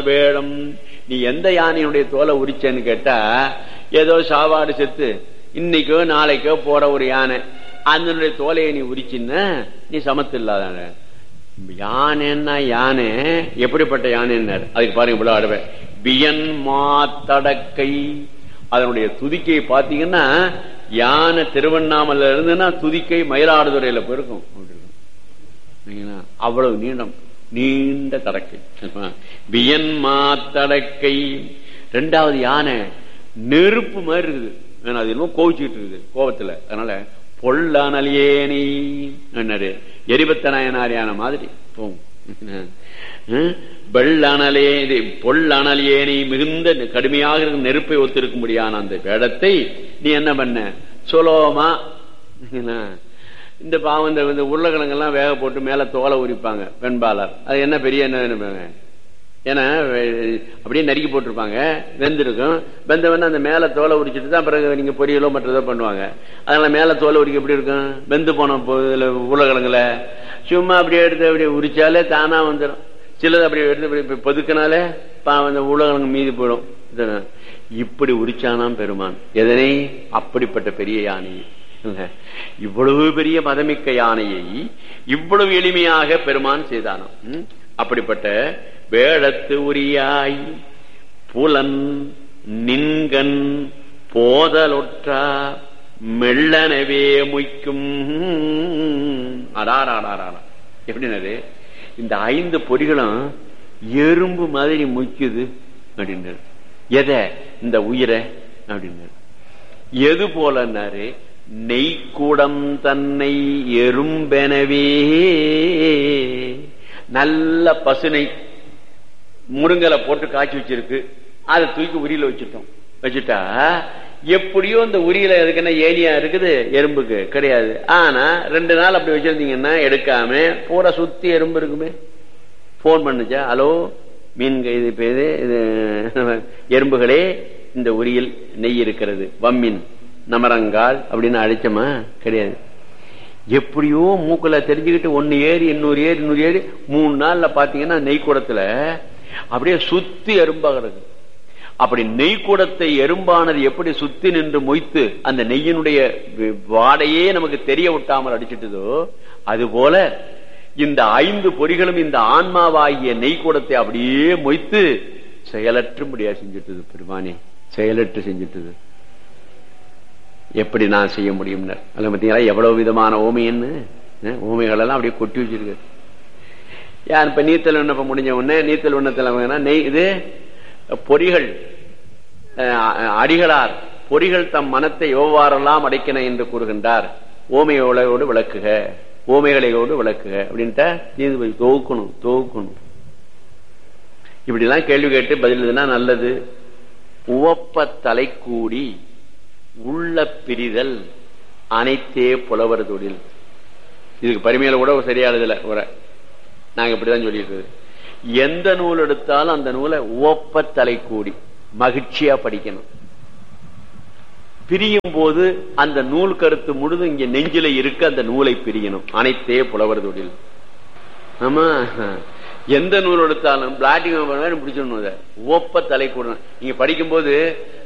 வேடம் நீ எந்த யானையினுடைய தோலை உரிச்சேன்னு கேட்டா ஏதோ சாவாடு செத்து இன்னைக்கோ நாளைக்கோ போற ஒரு யானை அதனுடைய தோலையை நீ உரிச்சின்னா நீ சமத்து இல்லாத யானைன்னா யானை எப்படிப்பட்ட யானைன்னாரு அதுக்கு பாருங்க இவ்வளவு ஆடுவேன் பியன் மாத்தடக்கை அதனுடைய துதிக்கை பாத்தீங்கன்னா யானை திருவண்ணாமலை இருந்துன்னா துதிக்கை மயிலாடுதுறையில போயிருக்கும் அப்படி இருக்கும். சரிங்களா? அவ்வளவு நீளம் நீண்ட தடக்கை வியன் மாத்தடக்கை ரெண்டாவது யானை நெருப்பு மாதிரி இருக்குது ஆனா அது இன்னும் கோவிச்சுக்கிட்டு இருக்குது கோபத்துல அதனால பொல்லானலியேனி என்னாரு எரிபத்தனாயனார் யானை மாதிரி போகும் வெள்ளணலே பொல்லணலேனி மிகுந்த கடுமையாக இருக்கும் நெருப்பை ஒத்திருக்கும்படியான அந்த வேடத்தை நீ என்ன பண்ண சுலோமா இந்த பாவம் இந்த இந்த உருளைக்கிழங்கெல்லாம் வேக போட்டு மேல தோலை உரிப்பாங்க வெண்பாளர் அது என்ன பெரிய என்ன நினைப்பாங்க ஏன்னா வெ- அப்படியே நறுக்கி போட்டிருப்பாங்க வெந்திருக்கும் வெந்தவன அந்த மேல தோலை உரிச்சிட்டு தான் பிறகு நீங்க பொரியலோ மற்றதோ பண்ணுவாங்க அதனால மேல தோலை உரிக்க எப்படி இருக்கும் வெந்து போன போ- இதுல உருளைக்கிழங்குல சும்மா அப்படியே எடுத்து அப்படியே உரிச்சாலே தானா வந்துடும் சிலது அப்படியே எடுத்து இப்படி இப்படி பொதுக்கினாலே பாவம் அந்த உருளைக்கிழங்கு மீதி போயிடும் இதுதான். இப்படி உரிச்சானாம் பெருமான் எதனை அப்படிப்பட்ட பெரிய யானையை இல்ல. இவ்வளவு பெரிய மதமிக்க யானையை இவ்வளவு எளிமையாக பெருமான் செய்தானாம் ம்? அப்படிப்பட்ட வேடத்து உரியாய் புலன் நின்கண் போதலொற்றா மெல்லனவே முய்க்கும் அடாராடாரா எப்படின்னது இந்த ஐந்து பொறிகளும் எறும்பு மாதிரி முய்க்குது அப்படின்னாரு எதை இந்த உயிரை அப்படின்னாரு எது போலன்னாரு நெய்க்குடம் தன்னை எறும்பெனவே நல்ல பசுனை முருங்கலை போட்டு காய்ச்சி வச்சிருக்கு அதை தூக்கி உரியில வச்சுட்டோம் வச்சுட்டா எப்படியோ இந்த உரியில எதுக்குன்னா ஏனியா இருக்குது எறும்புக்கு கிடையாது ஆனா ரெண்டு நாள் அப்படி வச்சிருந்தீங்கன்னா எடுக்காம பூரா சுத்தி எறும்பு இருக்குமே போன் பண்ணுச்சா ஹலோ மீன் இது இப்ப இது இது எறும்புகளே இந்த உரியில் நெய் இருக்கிறது வம்மின் நமரங்கால் அப்படின்னு அழைச்சோமா கிடையாது எப்படியோ மூக்குல தெரிஞ்சுக்கிட்டு ஒன்னு ஏறி இன்னொரு ஏறி இன்னொரு ஏறி மூணு நாள்ல பாத்தீங்கன்னா நெய்க்கூடத்துல அப்படியே சுத்தி எறும்பாக இருக்கு அப்படி நெய்க்கூடத்தை எறும்பானது எப்படி சுத்தி நின்று மொய்த்து அந்த நெய்யினுடைய வி- வாடையே நமக்கு தெரிய விட்டாமல் அடிச்சிட்டதோ அது போல இந்த ஐந்து பொறிகளும் இந்த ஆன்மாவாகிய நெய்க்கூடத்தை அப்படியே மொய்த்து செயலற்றும்படியா செஞ்சுட்டது பெருமானே செயலற்று செஞ்சுட்டது எப்படி நான் செய்ய முடியும்னு அதுல பாத்தீங்களா எவ்வளவு விதமான ஓமைன்னு அஹ், ஓமைகள் எல்லாம் அப்படியே கொட்டி வச்சிருக்கு யார் இப்ப நீத்தல் விண்ணப்பம் முடிஞ்ச உடனே நீத்தல் விண்ணத்தில் வேணா நெய் இது பொறிகள் அஹ், அடிகளார் பொறிகள் தம் மனத்தை எவ்வாறெல்லாம் அடைக்கின என்று கூறுகின்றார் ஓமையோடு விளக்குக ஓமைகளையோடு விளக்குக அப்படின்ட்டு நீதிபதி தொகுக்கணும் தொகுக்கணும் இப்படி எல்லாம் கேள்வி கேட்டு பதில் எழுதுனா நல்லது உவப்ப தலை கூடி உள்ள பிரிதல் அனைத்தே புலவர் தொழில் இதுக்கு பரிமையில கூட ஒரு சரியானதுல உரை நாங்க இப்படிதான் சொல்லிட்டு இருக்கோம். எந்த நூல் எடுத்தாலும் அந்த நூலை உவப்ப தலை கூடி மகிழ்ச்சியா படிக்கணும் பிரியும் போது அந்த நூல் கருத்து முழுதும் இங்க நெஞ்சில இருக்க அந்த நூலை பிரியணும் அனைத்தே புலவர் தொழில் ஆமா எந்த நூல் எடுத்தாலும் பிளாட்டிங் பிடிச்சிடணும் அதை ஒப்ப தலை கூடணும் நீங்க படிக்கும்போது